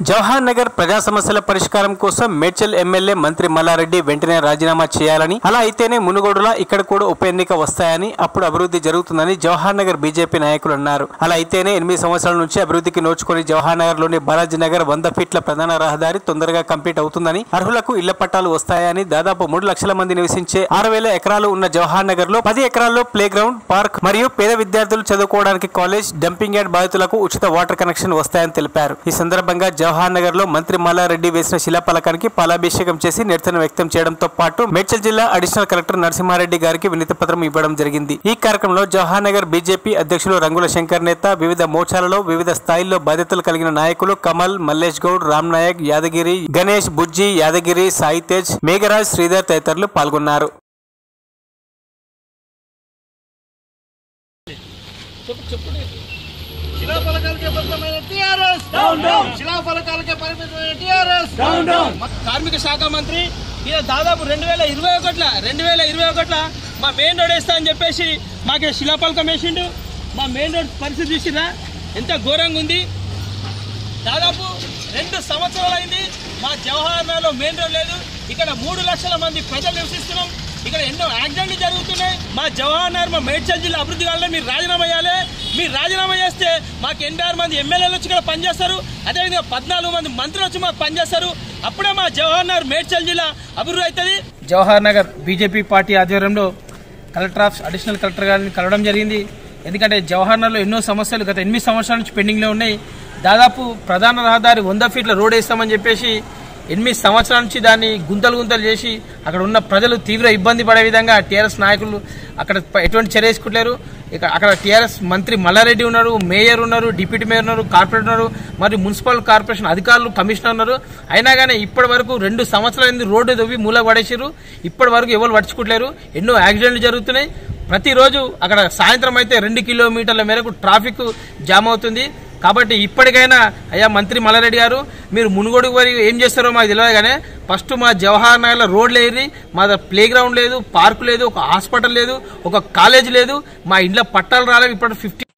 జవహర్ నగర్ ప్రజా సమస్యల పరిష్కారం కోసం మేడ్చల్ ఎమ్మెల్యే మంత్రి మల్లారెడ్డి వెంటనే రాజీనామా చేయాలని అలా అయితేనే మునుగోడులా ఇక్కడ కూడా ఉప ఎన్నిక వస్తాయని అప్పుడు అభివృద్ధి జరుగుతుందని జవహర్ నగర్ బీజేపీ నాయకులు అన్నారు అలా అయితేనే ఎనిమిది సంవత్సరాల నుంచి అభివృద్ధికి నోచుకొని జవహర్ నగర్ లోని బాలాజీ నగర్ వంద ఫీట్ల ప్రధాన రహదారి తొందరగా కంప్లీట్ అవుతుందని అర్హులకు ఇళ్ల పట్టాలు వస్తాయని దాదాపు మూడు లక్షల మంది నివసించే ఆరు వేల ఎకరాలు ఉన్న జవహర్ నగర్ లో పది ఎకరాల్లో ప్లే గ్రౌండ్ పార్క్ మరియు పేద విద్యార్థులు చదువుకోవడానికి కాలేజ్ డంపింగ్ యార్డ్ బాధితులకు ఉచిత వాటర్ కనెక్షన్ వస్తాయని తెలిపారు ఈ సందర్భంగా జవహర్ నగర్ లో మంత్రి మల్లారెడ్డి వేసిన శిలాఫలకానికి పాలాభిషేకం చేసి నిరసన వ్యక్తం చేయడంతో పాటు మేడ్చల్ జిల్లా అడిషనల్ కలెక్టర్ నరసింహారెడ్డి గారికి వినతి పత్రం ఇవ్వడం జరిగింది ఈ కార్యక్రమంలో జవహర్ నగర్ బీజేపీ అధ్యక్షులు రంగుల శంకర్ నేత వివిధ మోర్చాలలో వివిధ స్థాయిల్లో బాధ్యతలు కలిగిన నాయకులు కమల్ మల్లేష్ గౌడ్ రామ్ నాయక్ యాదగిరి గణేష్ బుజ్జి యాదగిరి సాయి తేజ్ మేఘరాజ్ శ్రీధర్ తదితరులు పాల్గొన్నారు శిలాఫలకాలకే పరిమితమైన టీఆర్ఎస్ శిలాఫలకాలకే పరిమితమైన టీఆర్ఎస్ కార్మిక శాఖ మంత్రి ఈయన దాదాపు రెండు వేల ఇరవై ఒకట్ల రెండు వేల ఇరవై ఒకట్ల మా మెయిన్ రోడ్ వేస్తా అని చెప్పేసి మాకు శిలాఫలకం వేసిండు మా మెయిన్ రోడ్ పరిస్థితి చూసినా ఎంత ఘోరంగా ఉంది దాదాపు రెండు సంవత్సరాలు అయింది మా జవహర్ నగర్లో మెయిన్ రోడ్ లేదు ఇక్కడ మూడు లక్షల మంది ప్రజలు నివసిస్తున్నాం ఇక్కడ ఎన్నో యాక్సిడెంట్లు జరుగుతున్నాయి మా జవహర్ నగర్ మా మేడ్చల్ జిల్లా అభివృద్ధి కావాలని మీరు రాజీనామా చేయాలి మీరు రాజీనామా చేస్తే మాకు ఎనభై ఆరు మంది ఎమ్మెల్యేలు వచ్చి ఇక్కడ పనిచేస్తారు అదేవిధంగా పద్నాలుగు మంది మంత్రులు వచ్చి మాకు పనిచేస్తారు అప్పుడే మా జవహర్ నగర్ మేడ్చల్ జిల్లా అభివృద్ధి అవుతుంది జవహర్ నగర్ బీజేపీ పార్టీ ఆధ్వర్యంలో కలెక్టర్ ఆఫ్ అడిషనల్ కలెక్టర్ గారిని కలవడం జరిగింది ఎందుకంటే జవహర్ నగర్లో ఎన్నో సమస్యలు గత ఎనిమిది సంవత్సరాల నుంచి పెండింగ్లో ఉన్నాయి దాదాపు ప్రధాన రహదారి వంద ఫీట్ల రోడ్ వేస్తామని చెప్పేసి ఎనిమిది సంవత్సరాల నుంచి దాన్ని గుంతలు గుంతలు చేసి అక్కడ ఉన్న ప్రజలు తీవ్ర ఇబ్బంది పడే విధంగా టీఆర్ఎస్ నాయకులు అక్కడ ప- ఎటువంటి చర్య తీసుకుంటలేరు ఇక అక్కడ టీఆర్ఎస్ మంత్రి మల్లారెడ్డి ఉన్నారు మేయర్ ఉన్నారు డిప్యూటీ మేయర్ ఉన్నారు కార్పొరేటర్ ఉన్నారు మరియు మున్సిపల్ కార్పొరేషన్ అధికారులు కమిషనర్ ఉన్నారు అయినా కానీ ఇప్పటి వరకు రెండు సంవత్సరాల రోడ్డు దొవ్వి మూల పడేసారు ఇప్పటి వరకు ఎవరు పట్టించుకోవట్లేరు ఎన్నో యాక్సిడెంట్లు జరుగుతున్నాయి ప్రతిరోజు అక్కడ సాయంత్రం అయితే రెండు కిలోమీటర్ల మేరకు ట్రాఫిక్ జామ్ అవుతుంది కాబట్టి ఇప్పటికైనా అయ్యా మంత్రి మల్లారెడ్డి గారు మీరు మునుగోడు వరకు ఏం చేస్తారో మాకు తెలియదు కానీ ఫస్ట్ మా జవహర్ నగర్లో రోడ్ లేదు మా ప్లే గ్రౌండ్ లేదు పార్క్ లేదు ఒక హాస్పిటల్ లేదు ఒక కాలేజ్ లేదు మా ఇంట్లో పట్టాలు రాలేవు ఇప్పుడు ఫిఫ్టీ